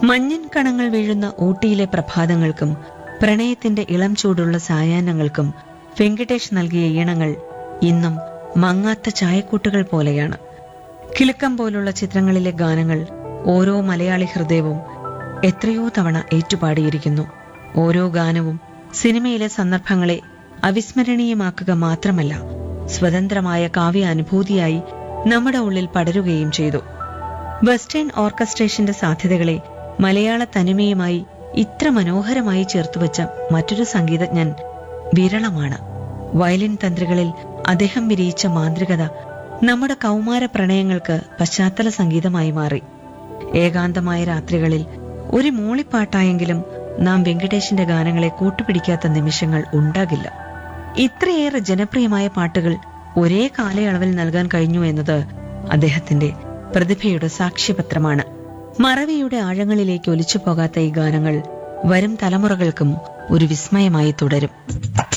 മഞ്ഞൻ കണങ്ങൾ വീഴുന്ന ഊട്ടിയിലെ പ്രഭാതങ്ങൾക്കും പ്രണയത്തിന്റെ ഇളം ചൂടുള്ള സായാഹ്നങ്ങൾക്കും വെങ്കടേഷ് നൽകിയ ഈണങ്ങൾ ഇന്നും മങ്ങാത്ത ചായക്കൂട്ടുകൾ പോലെയാണ് കിലുക്കം പോലുള്ള ചിത്രങ്ങളിലെ ഗാനങ്ങൾ ഓരോ മലയാളി ഹൃദയവും എത്രയോ തവണ ഏറ്റുപാടിയിരിക്കുന്നു ഓരോ ഗാനവും സിനിമയിലെ സന്ദർഭങ്ങളെ അവിസ്മരണീയമാക്കുക മാത്രമല്ല സ്വതന്ത്രമായ കാവ്യാനുഭൂതിയായി നമ്മുടെ ഉള്ളിൽ പടരുകയും ചെയ്തു വെസ്റ്റേൺ ഓർക്കസ്ട്രേഷന്റെ സാധ്യതകളെ മലയാള തനിമയുമായി ഇത്ര മനോഹരമായി ചേർത്തുവച്ച മറ്റൊരു സംഗീതജ്ഞൻ വിരളമാണ് വയലിൻ തന്ത്രികളിൽ അദ്ദേഹം വിരിയിച്ച മാന്ത്രികത നമ്മുടെ കൗമാര പ്രണയങ്ങൾക്ക് പശ്ചാത്തല സംഗീതമായി മാറി ഏകാന്തമായ രാത്രികളിൽ ഒരു മൂളിപ്പാട്ടായെങ്കിലും നാം വെങ്കടേഷിന്റെ ഗാനങ്ങളെ കൂട്ടുപിടിക്കാത്ത നിമിഷങ്ങൾ ഉണ്ടാകില്ല ഇത്രയേറെ ജനപ്രിയമായ പാട്ടുകൾ ഒരേ കാലയളവിൽ നൽകാൻ കഴിഞ്ഞു എന്നത് അദ്ദേഹത്തിന്റെ പ്രതിഭയുടെ സാക്ഷ്യപത്രമാണ് മറവിയുടെ ആഴങ്ങളിലേക്ക് ഒലിച്ചു പോകാത്ത ഈ ഗാനങ്ങൾ വരും തലമുറകൾക്കും ഒരു വിസ്മയമായി തുടരും